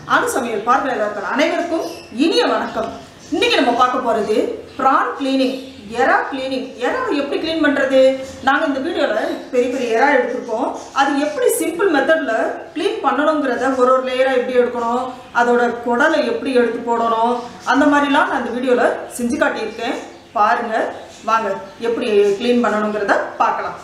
அணு சமையல் பார்வையாளர்கள் அனைவருக்கும் இனிய வணக்கம் இன்னைக்கு நம்ம பார்க்க போறது பிரான் கிளீனிங் எறா கிளீனிங் எறாவை எப்படி க்ளீன் பண்றது நாங்கள் இந்த வீடியோவில் பெரிய பெரிய எறா எடுத்திருக்கோம் அது எப்படி சிம்பிள் மெத்தடில் க்ளீன் பண்ணணுங்கிறத ஒரு ஒரு லேயராக எப்படி எடுக்கணும் அதோட குடலை எப்படி எடுத்து போடணும் அந்த மாதிரிலாம் நான் இந்த வீடியோவில் செஞ்சு காட்டியிருக்கேன் பாருங்க வாங்க எப்படி க்ளீன் பண்ணணுங்கிறத பார்க்கலாம்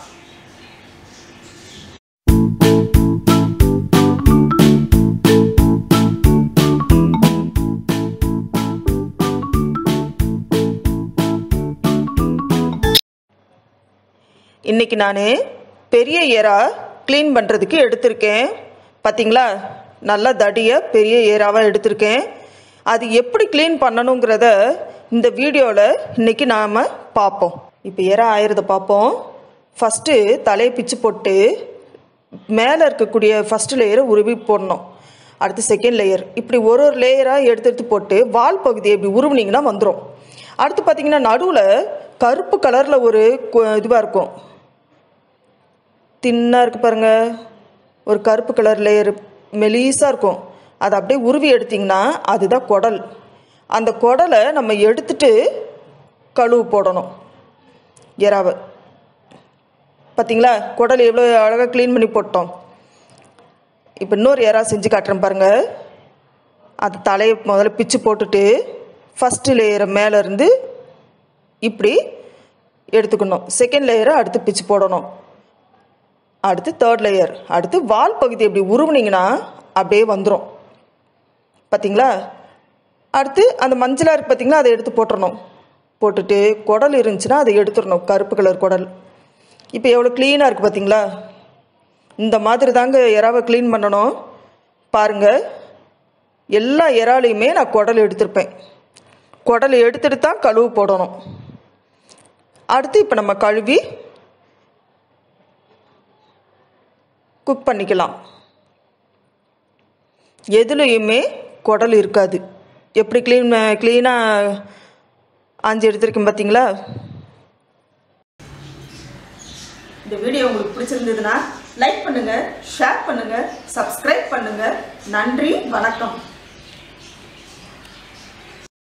இன்னைக்கு நான் பெரிய எறா க்ளீன் பண்ணுறதுக்கு எடுத்திருக்கேன் பார்த்தீங்களா நல்லா தடிய பெரிய ஏராவாக எடுத்திருக்கேன் அது எப்படி க்ளீன் பண்ணணுங்கிறத இந்த வீடியோவில் இன்னைக்கு நாம் பார்ப்போம் இப்போ எறா ஆயிரத பார்ப்போம் ஃபஸ்ட்டு தலையை பிச்சு போட்டு மேலே இருக்கக்கூடிய ஃபஸ்ட்டு லேயரை உருவி போடணும் அடுத்து செகண்ட் லேயர் இப்படி ஒரு ஒரு லேயராக எடுத்து எடுத்து போட்டு வால் பகுதியை இப்படி உருவினீங்கன்னா வந்துடும் அடுத்து பார்த்தீங்கன்னா நடுவில் கருப்பு கலரில் ஒரு இதுவாக இருக்கும் தின்னாக இருக்கு பாருங்க ஒரு கருப்பு கலர் லேயர் மெலீஸாக இருக்கும் அதை அப்படியே உருவி எடுத்திங்கன்னா அதுதான் குடல் அந்த குடலை நம்ம எடுத்துட்டு கழுவு போடணும் எறாவை பார்த்தீங்களா குடல் எவ்வளோ அழகாக க்ளீன் பண்ணி போட்டோம் இப்போ இன்னொரு எறா செஞ்சு காட்டுறேன் பாருங்கள் அது தலையை முதல்ல பிச்சு போட்டுட்டு ஃபஸ்ட்டு லேயரை மேலேருந்து இப்படி எடுத்துக்கணும் செகண்ட் லேயரை அடுத்து பிச்சு போடணும் அடுத்து தேர்ட் லேயர் அடுத்து வால் பகுதி இப்படி உருவுனீங்கன்னா அப்படியே வந்துடும் பார்த்தீங்களா அடுத்து அந்த மஞ்சளாக இருக்குது பார்த்தீங்களா அதை எடுத்து போட்டுறணும் போட்டுட்டு குடல் இருந்துச்சுன்னா அதை எடுத்துடணும் கருப்பு கலர் குடல் இப்போ எவ்வளோ க்ளீனாக இருக்குது பார்த்தீங்களா இந்த மாதிரி தாங்க எறாவை க்ளீன் பண்ணணும் பாருங்கள் எல்லா இறாலையுமே நான் குடல் எடுத்திருப்பேன் குடல் எடுத்துட்டு தான் கழுவு போடணும் அடுத்து இப்போ நம்ம கழுவி குக் பண்ணிக்கலாம் எதுலேயுமே குடல் இருக்காது எப்படி க்ளீன் க்ளீனாக ஆஞ்சி எடுத்திருக்கேன் பார்த்தீங்களா இந்த வீடியோ உங்களுக்கு பிடிச்சிருந்ததுன்னா லைக் பண்ணுங்க ஷேர் பண்ணுங்க சப்ஸ்கிரைப் பண்ணுங்க நன்றி வணக்கம்